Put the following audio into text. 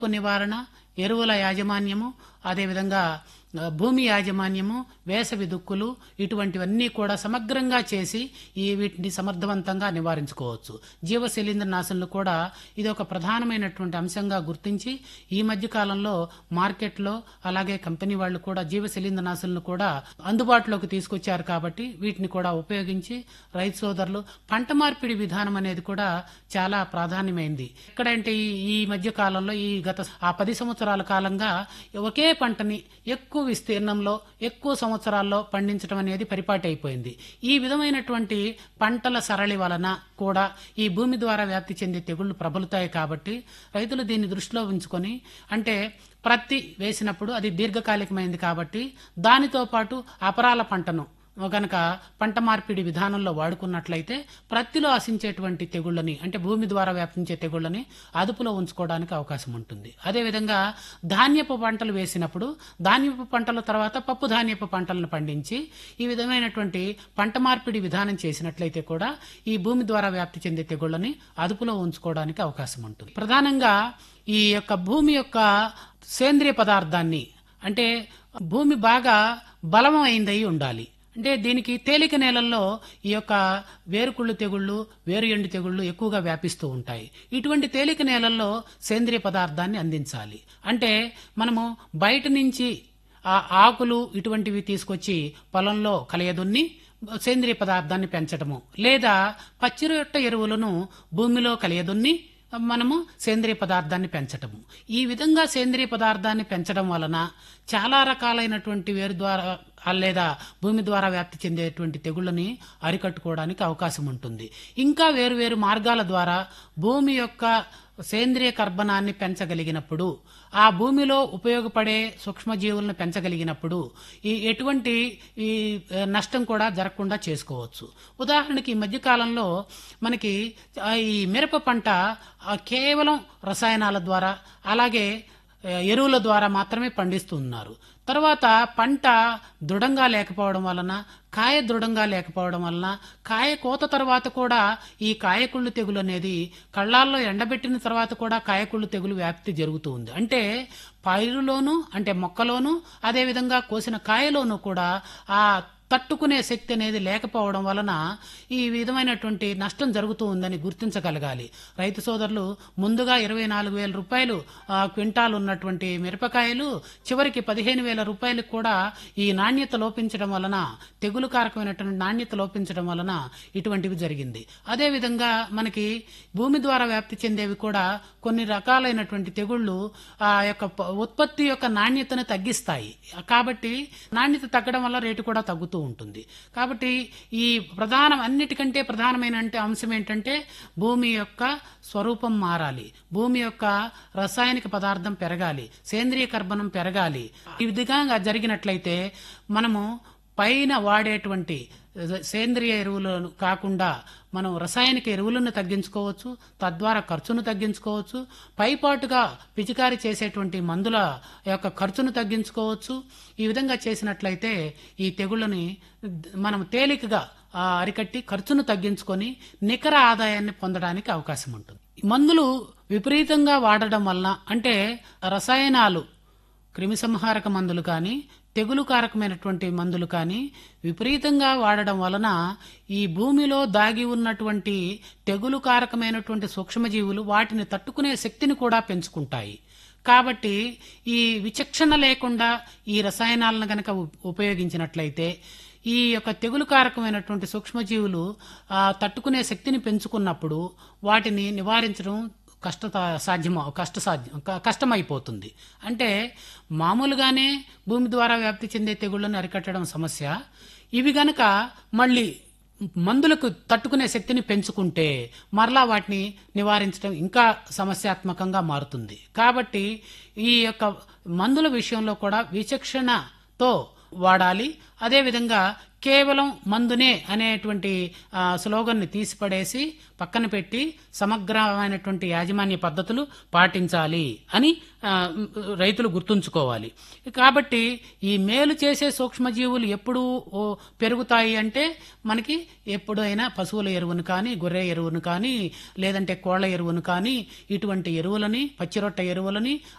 నివారణ ఎరువుల యాజమాన్యము అదేవిధంగా ఆ, భూమి యాజమాన్యము వేసవి దుక్కులు ఇటువంటివన్నీ కూడా సమగ్రంగా చేసి ఈ వీటిని సమర్థవంతంగా నివారించుకోవచ్చు జీవ శిలీంద్రనాశనలు కూడా ఇది ఒక ప్రధానమైనటువంటి అంశంగా గుర్తించి ఈ మధ్య కాలంలో మార్కెట్లో అలాగే కంపెనీ వాళ్ళు కూడా జీవ శిలీంద్రనాశనలు కూడా అందుబాటులోకి తీసుకొచ్చారు కాబట్టి వీటిని కూడా ఉపయోగించి రైతు సోదరులు పంట మార్పిడి విధానం అనేది కూడా చాలా ప్రాధాన్యమైంది ఎక్కడంటే ఈ ఈ మధ్య కాలంలో ఈ గత ఆ పది సంవత్సరాల కాలంగా ఒకే పంటని ఎక్కువ విస్తీర్ణంలో ఎక్కువ సంవత్సరాల్లో పండించడం అనేది పరిపాటి అయిపోయింది ఈ విధమైనటువంటి పంటల సరళి వలన కూడా ఈ భూమి ద్వారా వ్యాప్తి చెందే తెగుళ్లు ప్రబలుతాయి కాబట్టి రైతులు దీన్ని దృష్టిలో ఉంచుకొని అంటే ప్రత్తి వేసినప్పుడు అది దీర్ఘకాలికమైంది కాబట్టి దానితో పాటు అపరాల పంటను గనక పంట మార్పిడి విధానంలో వాడుకున్నట్లయితే ప్రత్తిలో ఆశించేటువంటి తెగుళ్ళని అంటే భూమి ద్వారా వ్యాపించే తెగుళ్ళని అదుపులో ఉంచుకోవడానికి అవకాశం ఉంటుంది అదేవిధంగా ధాన్యపు పంటలు వేసినప్పుడు ధాన్యపు పంటల తర్వాత పప్పు ధాన్యపు పంటలను పండించి ఈ విధమైనటువంటి పంట మార్పిడి విధానం చేసినట్లయితే కూడా ఈ భూమి ద్వారా వ్యాప్తి చెందే తెగుళ్ళని అదుపులో ఉంచుకోవడానికి అవకాశం ఉంటుంది ప్రధానంగా ఈ యొక్క భూమి యొక్క సేంద్రియ పదార్థాన్ని అంటే భూమి బాగా బలమైందై ఉండాలి అంటే దీనికి తేలిక నేలల్లో ఈ యొక్క వేరుకుళ్ళు తెగుళ్ళు వేరు ఎండు తెగుళ్ళు ఎక్కువగా వ్యాపిస్తూ ఉంటాయి ఇటువంటి తేలిక నేలల్లో సేంద్రియ పదార్థాన్ని అందించాలి అంటే మనము బయట నుంచి ఆ ఆకులు ఇటువంటివి తీసుకొచ్చి పొలంలో కలయదున్ని సేంద్రియ పదార్థాన్ని పెంచటము లేదా పచ్చిరొట్ట ఎరువులను భూమిలో కలియదున్ని మనము సేంద్రియ పదార్థాన్ని పెంచటము ఈ విధంగా సేంద్రియ పదార్థాన్ని పెంచడం వలన చాలా రకాలైనటువంటి వేరు ద్వారా ఆ లేదా భూమి ద్వారా వ్యాప్తి చెందేటువంటి తెగుళ్ళని అరికట్టుకోవడానికి అవకాశం ఉంటుంది ఇంకా వేరు వేరు మార్గాల ద్వారా భూమి యొక్క సేంద్రియ కర్బనాన్ని పెంచగలిగినప్పుడు ఆ భూమిలో ఉపయోగపడే సూక్ష్మజీవులను పెంచగలిగినప్పుడు ఈ ఎటువంటి ఈ ఆ, నష్టం కూడా జరగకుండా చేసుకోవచ్చు ఉదాహరణకి ఈ మధ్యకాలంలో మనకి ఆ, ఈ మిరప పంట ఆ, కేవలం రసాయనాల ద్వారా అలాగే ఆ, ఎరువుల ద్వారా మాత్రమే పండిస్తున్నారు తర్వాత పంట దృఢంగా లేకపోవడం వలన కాయ దృఢంగా లేకపోవడం వలన కాయ కోత తర్వాత కూడా ఈ కాయకుళ్ళు తెగులు అనేది కళ్ళాల్లో ఎండబెట్టిన తర్వాత కూడా కాయకుళ్ళు తెగులు వ్యాప్తి జరుగుతూ ఉంది అంటే పైరులోను అంటే మొక్కలోను అదేవిధంగా కోసిన కాయలోను కూడా ఆ తట్టుకునే శక్తి అనేది లేకపోవడం వలన ఈ విధమైనటువంటి నష్టం జరుగుతూ ఉందని గుర్తించగలగాలి రైతు సోదరులు ముందుగా ఇరవై నాలుగు వేల రూపాయలు ఆ, క్వింటాల్ ఉన్నటువంటి మిరపకాయలు చివరికి పదిహేను వేల రూపాయలకు కూడా ఈ నాణ్యత లోపించడం వలన తెగులు కారకమైనటువంటి నాణ్యత లోపించడం వలన ఇటువంటివి జరిగింది అదేవిధంగా మనకి భూమి ద్వారా వ్యాప్తి చెందేవి కూడా కొన్ని రకాలైనటువంటి తెగుళ్ళు ఆ యొక్క ప- ఉత్పత్తి యొక్క నాణ్యతను తగ్గిస్తాయి కాబట్టి నాణ్యత తగ్గడం వల్ల రేటు కూడా తగ్గుతూ ఉంటుంది కాబట్టి ఈ ప్రధానం అన్నిటికంటే ప్రధానమైన అంటే అంశం ఏంటంటే భూమి యొక్క స్వరూపం మారాలి భూమి యొక్క రసాయనిక పదార్థం పెరగాలి సేంద్రియ కర్బనం పెరగాలి ఈ విధంగా జరిగినట్లయితే మనము పైన వాడేటువంటి సేంద్రియ ఎరువులను కాకుండా మనం రసాయనిక ఎరువులను తగ్గించుకోవచ్చు తద్వారా ఖర్చును తగ్గించుకోవచ్చు పైపాటుగా పిచికారి చేసేటువంటి మందుల యొక్క ఖర్చును తగ్గించుకోవచ్చు ఈ విధంగా చేసినట్లయితే ఈ తెగుళ్ళని మనం తేలికగా ఆ, అరికట్టి ఖర్చును తగ్గించుకొని నికర ఆదాయాన్ని పొందడానికి అవకాశం ఉంటుంది మందులు విపరీతంగా వాడడం వలన అంటే రసాయనాలు క్రిమిసంహారక మందులు కానీ తెగులు కారకమైనటువంటి మందులు కానీ విపరీతంగా వాడడం వలన ఈ భూమిలో దాగి ఉన్నటువంటి తెగులు కారకమైనటువంటి సూక్ష్మజీవులు వాటిని తట్టుకునే శక్తిని కూడా పెంచుకుంటాయి కాబట్టి ఈ విచక్షణ లేకుండా ఈ రసాయనాలను గనక ఉ- ఉపయోగించినట్లయితే ఈ యొక్క తెగులు కారకమైనటువంటి సూక్ష్మజీవులు ఆ, తట్టుకునే శక్తిని పెంచుకున్నప్పుడు వాటిని నివారించడం కష్ట సాధ్యం కష్ట సాధ్యం క- కష్టమైపోతుంది అంటే మామూలుగానే భూమి ద్వారా వ్యాప్తి చెందే తెగుళ్ళను అరికట్టడం సమస్య ఇవి గనక మళ్ళీ మందులకు తట్టుకునే శక్తిని పెంచుకుంటే మరలా వాటిని నివారించడం ఇంకా సమస్యాత్మకంగా మారుతుంది కాబట్టి ఈ యొక్క మందుల విషయంలో కూడా విచక్షణతో వాడాలి అదేవిధంగా కేవలం మందునే అనేటువంటి ఆ, స్లోగన్ని తీసిపడేసి పక్కన పెట్టి సమగ్రమైనటువంటి యాజమాన్య పద్ధతులు పాటించాలి అని ఆ, రైతులు గుర్తుంచుకోవాలి కాబట్టి ఈ మేలు చేసే సూక్ష్మజీవులు ఎప్పుడు ఓ, పెరుగుతాయి అంటే మనకి ఎప్పుడైనా పశువుల ఎరువును కానీ గొర్రె ఎరువును కానీ లేదంటే కోళ్ల ఎరువును కానీ ఇటువంటి ఎరువులని పచ్చిరొట్ట ఎరువులని